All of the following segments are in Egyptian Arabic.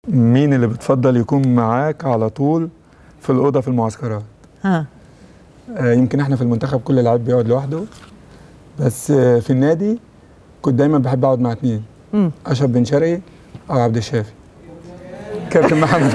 مين اللي بتفضل يكون معاك على طول في الاوضه في المعسكرات ها آه، يمكن احنا في المنتخب كل لاعب بيقعد لوحده بس آه، في النادي كنت دايما بحب اقعد مع اتنين مم. اشرف بن شرقي او عبد الشافي كابتن محمد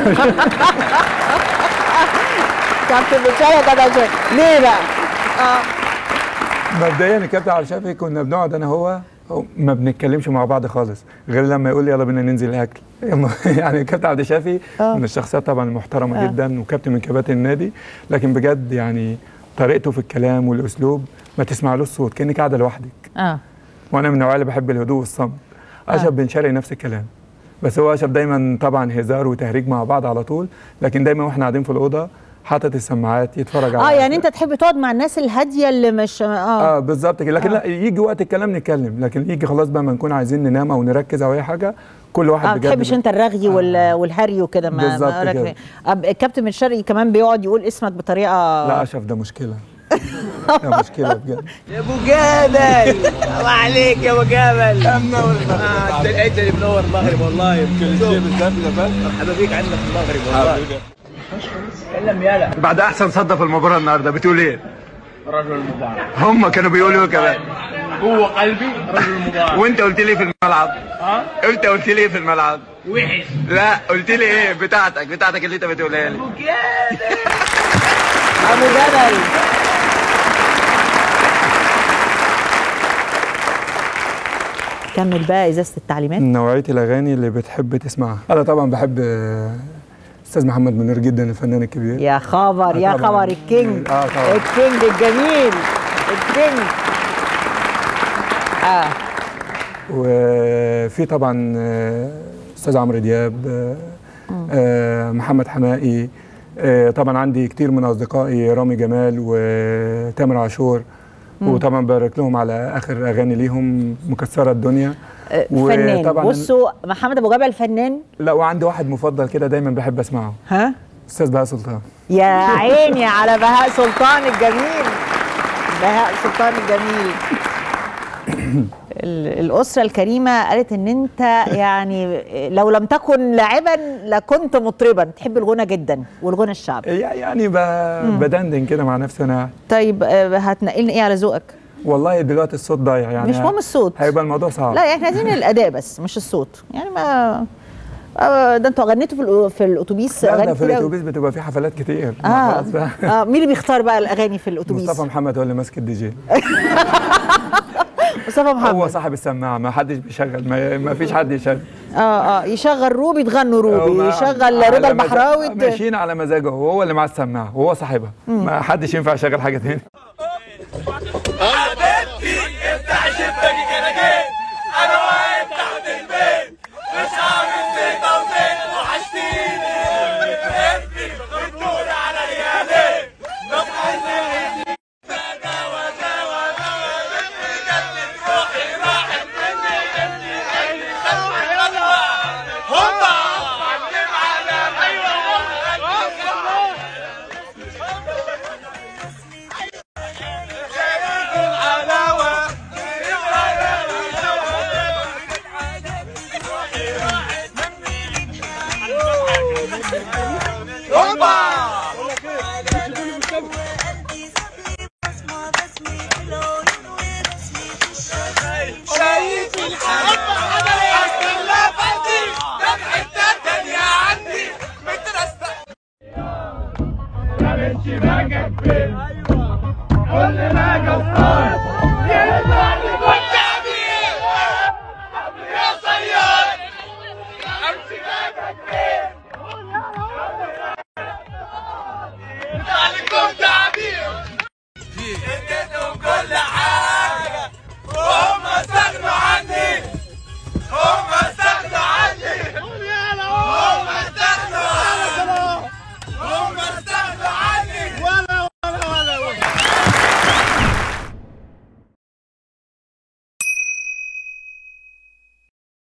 كابتن بشارة كابتن ليه بقى؟ اه مبدئيا الكابتن عبد الشافي كنا بنقعد انا هو هو ما بنتكلمش مع بعض خالص غير لما يقول لي يلا بينا ننزل الاكل يعني الكابتن عبد الشافي آه. من الشخصيات طبعا المحترمه آه. جدا وكابتن من كباتن النادي لكن بجد يعني طريقته في الكلام والاسلوب ما تسمعلوش صوت كانك قاعده لوحدك اه وانا من النوعيه اللي بحب الهدوء والصمت اشرف بن شرقي نفس الكلام بس هو اشرف دايما طبعا هزار وتهريج مع بعض على طول لكن دايما واحنا قاعدين في الاوضه حاطط السماعات يتفرج على اه يعني انت تحب تقعد مع الناس الهاديه اللي مش اه, اه بالظبط كده لكن آه. لا يجي وقت الكلام نتكلم لكن يجي خلاص بقى ما نكون عايزين ننام او نركز او اي حاجه كل واحد اه ما بجد بتحبش انت الرغي وال- والهري وكده ما بالظبط ما- كده. آه، الكابتن الشرقي كمان بيقعد يقول اسمك بطريقه لا اشرف ده مشكله ده مشكله بجد يا ابو جبل الله عليك يا ابو جبل منور المغرب انت اللي منور المغرب والله كل شيء بالذات مرحبا بيك عندنا في المغرب والله تكلم يلا بعد احسن صدى في المباراه النهارده بتقول ايه رجل مبارك هم كانوا بيقولوا كمان جوه قلبي رجل مبارك وانت قلت لي في الملعب ها انت قلت لي في الملعب وحش لا قلت لي ايه بتاعتك بتاعتك اللي انت بتقولها لي ابو جبل ابو جبل كمل بقى ازازه التعليمات نوعيه الاغاني اللي بتحب تسمعها انا طبعا بحب آه، استاذ محمد منير جدا الفنان الكبير يا خبر آه يا طبعاً. خبر الكينج آه طبعاً. الكينج الجميل الكينج اه وفي طبعا آه، استاذ عمرو دياب آه، آه، محمد حمائي آه، طبعا عندي كتير من اصدقائي رامي جمال وتامر عاشور وطبعا بارك لهم على اخر اغاني ليهم مكسره الدنيا آه، فنان وطبعاً- بصوا محمد ابو جبل فنان لا وعندي واحد مفضل كده دايما بحب اسمعه ها استاذ بهاء سلطان يا عيني على بهاء سلطان الجميل بهاء سلطان الجميل ال- الأسرة الكريمة قالت إن أنت يعني لو لم تكن لاعبا لكنت مطربا تحب الغنى جدا والغنى الشعبي يع- يعني ب- بدندن كده مع نفسي انا طيب آه، هتنقلنا إيه على ذوقك؟ والله دلوقتي الصوت ضايع يعني مش مهم الصوت هيبقى الموضوع صعب لا احنا عايزين الأداء بس مش الصوت يعني ما آه، ده انتوا غنيتوا في الأو- في الاتوبيس لا ده أغاني في كتير أوي. الاتوبيس بتبقى في حفلات كتير اه خلاص بقى. اه مين اللي بيختار بقى الاغاني في الاتوبيس مصطفى محمد هو اللي ماسك الدي جي مصطفى هو محمد صاحب السماعه ما حدش بيشغل ما, ما فيش حد يشغل اه اه يشغل روبي تغنوا هو روبي ما- يشغل على رضا مزاج- البحراوي ت- ماشيين على مزاجه هو هو اللي معاه السماعه وهو صاحبها ما حدش ينفع يشغل حاجه تاني حبيبتي افتح شباكك انا جيت انا واقف تحت البيت مش عامل زيت او زيت وحشتيني ابني بتدور عليا ليه طب عايزني دوا دوا دوا ابني جنت روحي راحت مني ابني ابني خدني خطوه هوبا علم على ايوه العلاوه شايف الحياة أصل اللفة دي ده في حتة تانية عندي مترستق يا بنتي ما جنبي